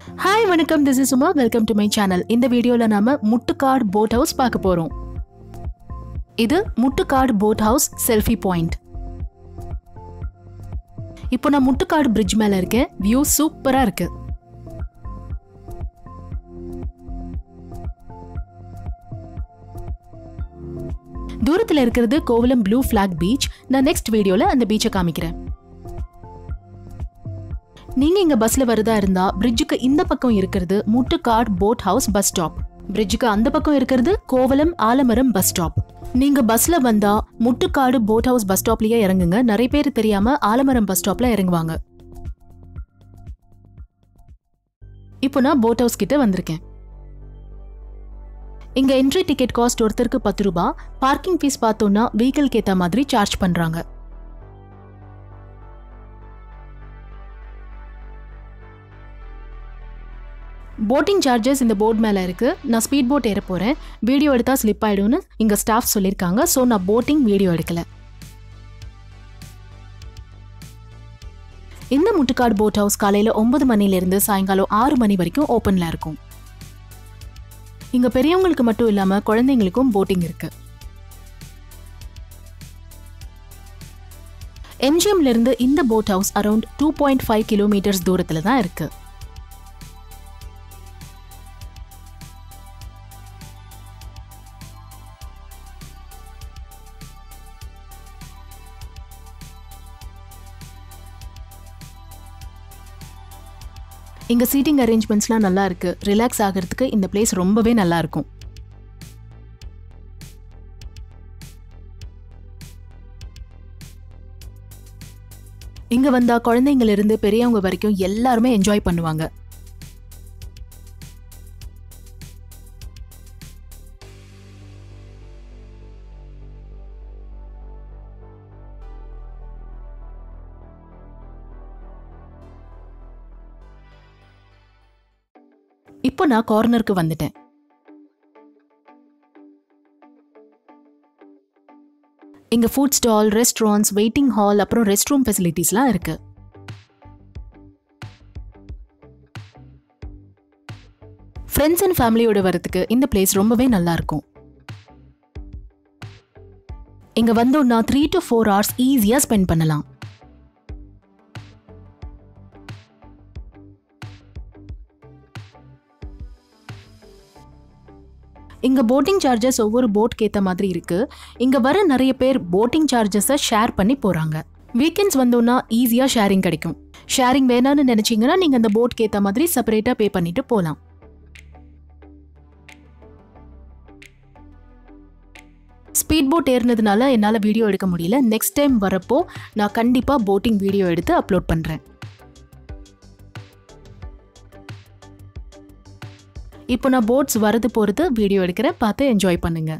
hi வணக்கம் this is Suma welcome to my channel இந்த வீடியோவில் நாம முட்டுக்காடு போட் ஹவுஸ் பார்க்க போகிறோம் இது Muttukadu boat house selfie point இப்போ நான் முட்டுக்காடு பிரிட்ஜ் மேலே இருக்கேன் வியூ சூப்பராக இருக்கு தூரத்தில் இருக்கிறது கோவலம் ப்ளூ ஃபிளாக் பீச் நான் நெக்ஸ்ட் வீடியோவில் அந்த பீச்சை காமிக்கிறேன் நீங்க இங்க பஸ்ல வரதா இருந்தா பிரிட்ஜுக்கு இந்த பக்கம் இருக்கிறது Muttukadu boat house bus stop பிரிட்ஜுக்கு அந்த பக்கம் இருக்கிறது கோவலம் ஆலமரம் பஸ் ஸ்டாப் நீங்க பஸ்ல வந்தா முட்டுக்காடு போட் ஹவுஸ் பஸ் ஸ்டாப்லயே இறங்குங்க நிறைய பேர் தெரியாம ஆலமரம் பஸ் ஸ்டாப்ல இறங்குவாங்க இப்போ நான் போட் ஹவுஸ் கிட்ட வந்திருக்கேன் இங்க என்ட்ரி டிக்கெட் காஸ்ட் ஒருத்தருக்கு பத்து ரூபாய் பார்க்கிங் ஃபீஸ் பார்த்தோம்னா வெஹிக்கிள்க்கு ஏத்த மாதிரி சார்ஜ் பண்றாங்க போட்டிங் சார்ஜஸ் இந்த போர்ட் மேலே இருக்கு நான் ஸ்பீட் போட் ஏற போகிறேன் வீடியோ எடுத்தால் ஸ்லிப் ஆகிடும்னு இங்கே ஸ்டாஃப் சொல்லியிருக்காங்க ஸோ நான் போட்டிங் வீடியோ எடுக்கல இந்த முட்டுக்காடு போட் ஹவுஸ் காலையில் ஒன்பது மணிலேருந்து சாயங்காலம் ஆறு மணி வரைக்கும் ஓப்பனில் இருக்கும் இங்கே பெரியவங்களுக்கு மட்டும் இல்லாமல் குழந்தைங்களுக்கும் போட்டிங் இருக்கு எம்ஜிஎம்ல இருந்து இந்த boat house around two point five kilometres தூரத்தில் தான் இருக்குது இங்க சீட்டிங் அரேஞ்ச்மெண்ட்ஸ்லாம் நல்லா இருக்கு ரிலாக்ஸ் ஆகிறதுக்கு இந்த பிளேஸ் ரொம்பவே நல்லா இருக்கும் இங்க வந்தா குழந்தைங்கள்ல இருந்து பெரியவங்க வரைக்கும் எல்லாருமே என்ஜாய் பண்ணுவாங்க இப்போ நான் கார்னருக்கு வந்துட்டேன் இங்க food stall restaurants waiting hall அப்புறம் ரெஸ்ட் ரூம் ஃபெசிலிட்டிஸ்லாம் இருக்கு ஃப்ரெண்ட்ஸ் அண்ட் ஃபேமிலியோட வரதுக்கு இந்த பிளேஸ் ரொம்பவே நல்லா இருக்கும் இங்க வந்தோம்னா த்ரீ டு ஃபோர் ஹவர்ஸ் ஈஸியா ஸ்பெண்ட் பண்ணலாம் இங்க போட்டிங் சார்ஜஸ் ஒவ்வொரு போட்க்கு ஏத்த மாதிரி இருக்கு இங்க வர நிறைய பேர் போட்டிங் சார்ஜஸை ஷேர் பண்ணி போறாங்க வீக்கெண்ட்ஸ் வந்தோம்னா ஈஸியா ஷேரிங் கிடைக்கும் ஷேரிங் வேணாம்னு நினைச்சீங்கன்னா நீங்க அந்த போட்க்கு ஏத்த மாதிரி செப்பரேட்டா பே பண்ணிட்டு போலாம் ஸ்பீட் போட் ஏறினதுனால என்னால் வீடியோ எடுக்க முடியல நெக்ஸ்ட் டைம் வரப்போ நான் கண்டிப்பாக போட்டிங் வீடியோ எடுத்து அப்லோட் பண்ணுறேன் இப்போ நான் போட்ஸ் வரது போகிறது வீடியோ எடுக்கிறேன் பார்த்து என்ஜாய் பண்ணுங்க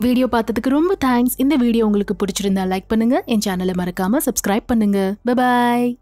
வீடியோ பார்த்ததுக்கு ரொம்ப தேங்க்ஸ் இந்த வீடியோ உங்களுக்கு பிடிச்சிருந்தா லைக் பண்ணுங்க என் சேனலை மறக்காம சப்ஸ்கிரைப் பண்ணுங்க பை